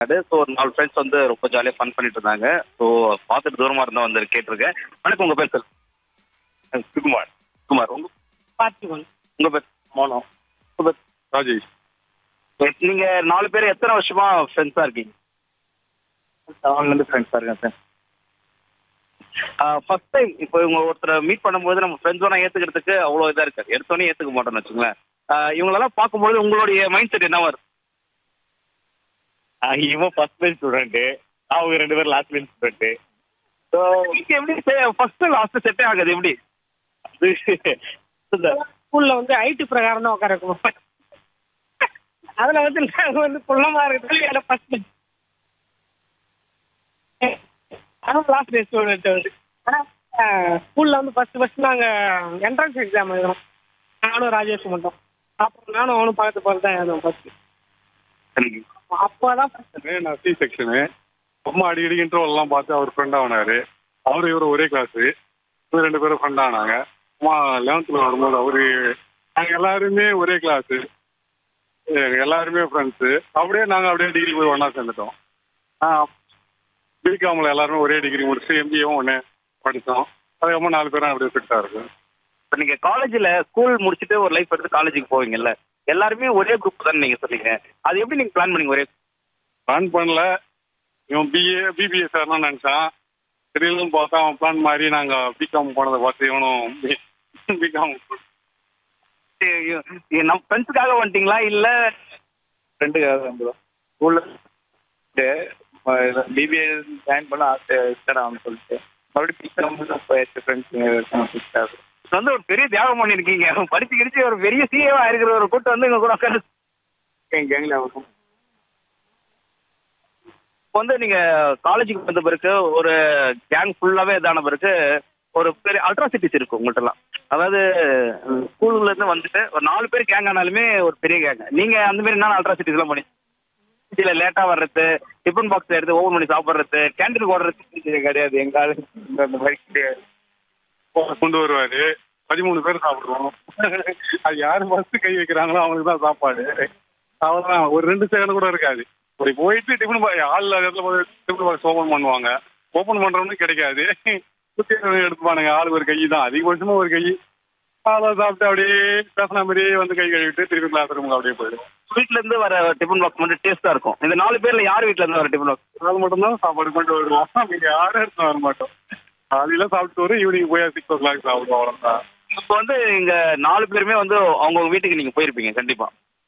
அது ஸோ ஒரு நாலு ஃப்ரெண்ட்ஸ் வந்து ரொம்ப ஜாலியாக ஃபன் பண்ணிட்டு இருந்தாங்க ஸோ பார்த்துட்டு தூரமாக இருந்தால் வந்து கேட்டிருக்கேன் வணக்கம் உங்கள் பேர் சார் சுகுமார் குமார் உங்க பார்த்திபன் உங்கள் பேர் மோனோ உங்கள் பேர் ராஜேஷ் நீங்கள் நாலு பேர் எத்தனை வருஷமா ஃப்ரெண்ட்ஸாக இருக்கீங்க செவன்லேருந்து ஃப்ரெண்ட்ஸாக இருக்கேன் சார் ஃபர்ஸ்ட் டைம் இப்போ இவங்க ஒருத்தரை மீட் பண்ணும்போது நம்ம ஃப்ரெண்ட்ஸோட ஏற்றுக்கிறதுக்கு அவ்வளோ இதாக இருக்காது எடுத்தோன்னே ஏற்றுக்க மாட்டோம்னு வச்சுங்களேன் ஆஹ் இவங்களெல்லாம் பார்க்கும்போது உங்களுடைய மைண்ட் செட் என்ன வரும் இவன் ஃபர்ஸ்ட் பெஞ்ச் ஸ்டூடெண்ட் அவங்க ரெண்டு பேரும் லாஸ்ட் பெஞ்ச் ஸ்டூடெண்ட் ஸோ இங்கே எப்படி ஃபர்ஸ்ட் லாஸ்ட் செட்டே ஆகுது எப்படி ஸ்கூல்ல வந்து ஐடி பிரகாரம் தான் உட்கார வைக்கணும் அதுல வந்து நாங்க வந்து குள்ளமா இருக்கிறது என்ன ஃபர்ஸ்ட் ஆனால் லாஸ்ட் டே ஸ்டூடெண்ட் வந்து ஆனால் ஸ்கூல்ல வந்து ஃபர்ஸ்ட் ஃபர்ஸ்ட் நாங்க என்ட்ரன்ஸ் எக்ஸாம் எழுதுறோம் நானும் ராஜேஷ் மட்டும் அப்புறம் நானும் அவனும் பக்கத்து பக்கத்து தான் எழுதுவோம் ஃபர்ஸ்ட் அப்போதான் first நான் சி செக்ஷனு அம்மா அடிக்கடி இன்டர்வல்லாம் பார்த்து அவர் ஃப்ரெண்ட் ஆனாரு அவரு இவரு ஒரே கிளாஸ் இவங்க ரெண்டு பேரும் ஃப்ரெண்ட் ஆனாங்க அம்மா லெவன்த்தில் வரும்போது அவரு நாங்கள் எல்லாருமே ஒரே கிளாஸு எல்லாருமே ஃப்ரெண்ட்ஸு அப்படியே நாங்கள் அப்படியே டிகிரி போய் ஒன்றா சேர்ந்துட்டோம் பிகாமில் எல்லாருமே ஒரே டிகிரி முடிச்சு எம்பிஏவும் ஒன்றே படித்தோம் அதுக்கப்புறம் நாலு பேரும் அப்படியே ஃபிட்டாக இருக்கும் இப்போ நீங்க காலேஜ்ல ஸ்கூல் முடிச்சுட்டு ஒரு லைஃப் எடுத்து காலேஜுக்கு போவீங்கல்ல எல்லாருமே ஒரே குரூப் தான் நீங்க சொன்னீங்க அது எப்படி நீங்க பிளான் பண்ணீங்க ஒரே பிளான் பண்ணல இவன் பிஏ பிபிஏ சார்னு நினச்சான் திடீர்னு பார்த்தா அவன் பிளான் மாதிரி நாங்கள் பிகாம் போனதை பார்த்து இவனும் பிகாம் இது நம்ம ஃப்ரெண்ட்ஸுக்காக வந்துட்டீங்களா இல்ல ஃப்ரெண்டுக்காக வந்துடும் ஸ்கூலில் பிபிஏ ஜாயின் பண்ண ஆசை இஷ்டம் சொல்லிட்டு மறுபடியும் பிகாம் போயாச்சு ஃப்ரெண்ட்ஸ் இது வந்து ஒரு பெரிய தியாகம் பண்ணிருக்கீங்க படிச்சு கிடிச்சு ஒரு பெரிய சிஏவா இருக்கிற ஒரு கூட்டம் வந்து இங்க கூட உட்காந்து என் கேங்கில் ஆகும் இப்போ வந்து நீங்க காலேஜுக்கு வந்த பிறகு ஒரு கேங் ஃபுல்லாவே இதான பிறகு ஒரு பெரிய அல்ட்ராசிட்டிஸ் இருக்கு உங்கள்கிட்டலாம் அதாவது ஸ்கூல்ல இருந்து வந்துட்டு ஒரு நாலு பேர் கேங் ஆனாலுமே ஒரு பெரிய கேங் நீங்க அந்த மாதிரி என்ன அல்ட்ராசிட்டிஸ் எல்லாம் பண்ணி இதுல லேட்டா வர்றது டிஃபன் பாக்ஸ் எடுத்து ஓபன் பண்ணி சாப்பிடுறது கேண்டீனுக்கு ஓடுறது கிடையாது எங்க ஆளு அந்த மாதிரி கிடையாது கொண்டு வருவாரு பதிமூணு பேர் சாப்பிடுவோம் அது யார் ஃபர்ஸ்ட் கை வைக்கிறாங்களோ அவங்களுக்கு தான் சாப்பாடு அவ்வளோதான் ஒரு ரெண்டு செகண்ட் கூட இருக்காது இப்படி போயிட்டு டிஃபன் பாக்ஸ் ஆள் இல்லாத இடத்துல போய் டிஃபன் பாக்ஸ் ஓப்பன் பண்ணுவாங்க ஓப்பன் பண்றவனுக்கு கிடைக்காது சுற்றி எடுத்துப்பானுங்க ஆளுக்கு ஒரு கை தான் அதிகபட்சமா ஒரு கை அதை சாப்பிட்டு அப்படியே பேசின மாதிரியே வந்து கை கழுவிட்டு திருப்பி கிளாஸ் ரூமுக்கு அப்படியே போயிடும் வீட்ல இருந்து வர டிஃபன் பாக்ஸ் மட்டும் டேஸ்டா இருக்கும் இந்த நாலு பேர்ல யார் வீட்ல இருந்து வர டிஃபன் பாக்ஸ் அது மட்டும்தான் சாப்பாடு கொண்டு வருவோம் நீங்க யாரும் எடுத்து வர மாட்டோம் காலையில சாப்பிட்டு வரும் ஈவினிங் போய் சிக்ஸ் ஓ கிளாக் சாப்பிடுவோம் அவ்வளோதான் இப்போ வந்து இங்க நாலு பேருமே வந்து அவங்கவுங்க வீட்டுக்கு நீங்க போயிருப்பீங்க கண்டிப்பா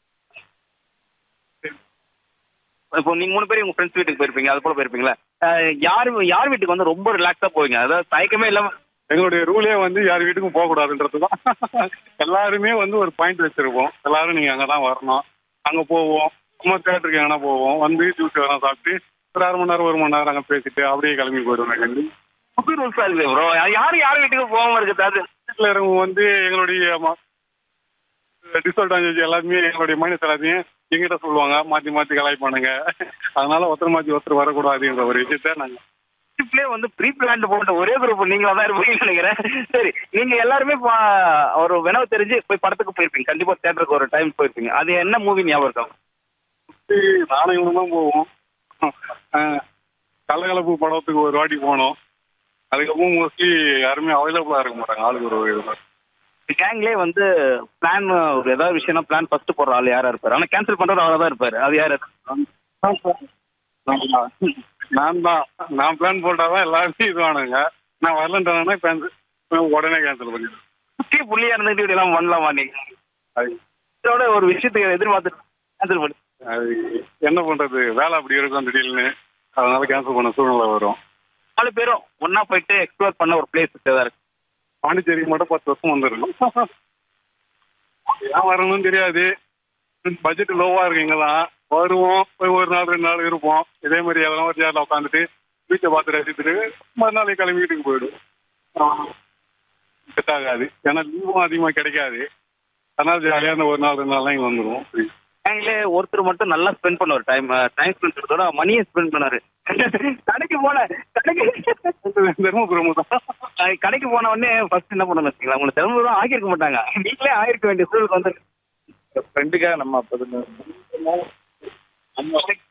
இப்போ நீங்க மூணு பேரும் உங்க ஃப்ரெண்ட்ஸ் வீட்டுக்கு போயிருப்பீங்க அது போல போயிருப்பீங்களா அஹ் யார் யார் வீட்டுக்கு வந்து ரொம்ப ரிலாக்ஸா போவீங்க அதாவது தயக்கமே இல்லாம எங்களுடைய ரூலே வந்து யார் வீட்டுக்கும் போகக்கூடாதுன்றது தான் எல்லாருமே வந்து ஒரு பாயிண்ட் வச்சிருப்போம் எல்லாரும் நீங்க அங்கே தான் வரணும் அங்கே போவோம் சும்மா தேட்டருக்கு எங்கன்னா போவோம் வந்து ஜூஸ் எதனா சாப்பிட்டு ஒரு அரை மணி நேரம் ஒரு மணி நேரம் அங்கே பேசிட்டு அப்படியே கிளம்பி போயிடுவோம் கண்டி புது ரூல்ஸா இருக்குது ப்ரோ யார் யார் வீட்டுக்கு போகாம இருக்குது அது வீட்டில் இருக்கவங்க வந்து எங்களுடைய டிஸ்அட்வான்டேஜ் எல்லாத்தையுமே எங்களுடைய மைனஸ் எல்லாத்தையும் எங்கிட்ட சொல்லுவாங்க மாற்றி மாற்றி கலாய்ப்பானுங்க அதனால ஒருத்தர் மாற்றி ஒருத்தர் வரக்கூடாதுன்ற ஒரு விஷயத்த நாங்கள் ட்ரிப்லேயே வந்து ப்ரீ பிளான் போட்ட ஒரே குரூப் நீங்களா தான் இருப்பீங்கன்னு நினைக்கிறேன் சரி நீங்க எல்லாருமே பா- ஒரு வினவு தெரிஞ்சு போய் படத்துக்கு போயிருப்பீங்க கண்டிப்பா தேட்டருக்கு ஒரு டைம் போயிருப்பீங்க அது என்ன மூவி ஞாபகம் இருக்கும் நானும் இவனும் தான் போவோம் அஹ் கலகலப்பு படத்துக்கு ஒரு வாட்டி போனோம் அதுக்கப்புறம் மோஸ்ட்லி யாருமே அவைலபிளாக இருக்க மாட்டாங்க ஆளுக்கு ஒரு இது கேங்லேயே வந்து பிளான் ஒரு ஏதாவது விஷயம்னா பிளான் ஃபர்ஸ்ட் போடுற ஆள் யாரா இருப்பாரு ஆனா கேன்சல் பண்றது அவரா தான் இருப்பாரு அது யாரு நான் தான் நான் பிளான் போட்டாதான் எல்லாருமே இதுவானுங்க நான் வரலன்றாங்கன்னா கேன்சல் உடனே கேன்சல் பண்ணிடுவேன் முக்கிய புள்ளியா இருந்துட்டு இப்படி எல்லாம் பண்ணலாமா நீங்க அது இதோட ஒரு விஷயத்துக்கு எதிர்பார்த்து கேன்சல் பண்ணி அது என்ன பண்றது வேலை அப்படி இருக்கும் திடீர்னு அதனால கேன்சல் பண்ண சூழ்நிலை வரும் நாலு பேரும் ஒண்ணா போயிட்டு எக்ஸ்ப்ளோர் பண்ண ஒரு பிளேஸ் ஏதாவது இருக்கு பாண்டிச்சேரிக்கு மட்டும் பத்து வருஷம் வந்துருக்கும் ஏன் வரணும்னு தெரியாது பட்ஜெட் லோவாக இருக்கு இங்கே தான் வருவோம் போய் ஒரு நாள் ரெண்டு நாள் இருப்போம் இதே மாதிரி எதனா ஒரு சேரில் உட்காந்துட்டு வீட்டை பார்த்து ரசித்துட்டு மறுநாள் கிளம்பி வீட்டுக்கு போயிடும் செட் ஆகாது ஏன்னா லீவும் அதிகமாக கிடைக்காது அதனால ஜாலியாக அந்த ஒரு நாள் ரெண்டு நாள்லாம் இங்கே வந்துடுவோம் கேங்லே ஒருத்தர் மட்டும் நல்லா ஸ்பெண்ட் பண்ணுவார் டைம் டைம் ஸ்பெண்ட் பண்ணுறதோட மணியை ஸ்பெண்ட் பண்ணாரு கடைக்கு போன கடைக்கு தர்மபுரம் தான் அஹ் கடைக்கு போன உடனே ஃபர்ஸ்ட் என்ன பண்ணணும் வச்சுக்கலாம் உங்களுக்கு திறமை ஆகியிருக்க மாட்டாங்க நீங்களே ஆகிருக்க வேண்டிய சூழலுக்கு வந்து ஃப்ரெண்டுக்காக நம்ம அப்போ அந்த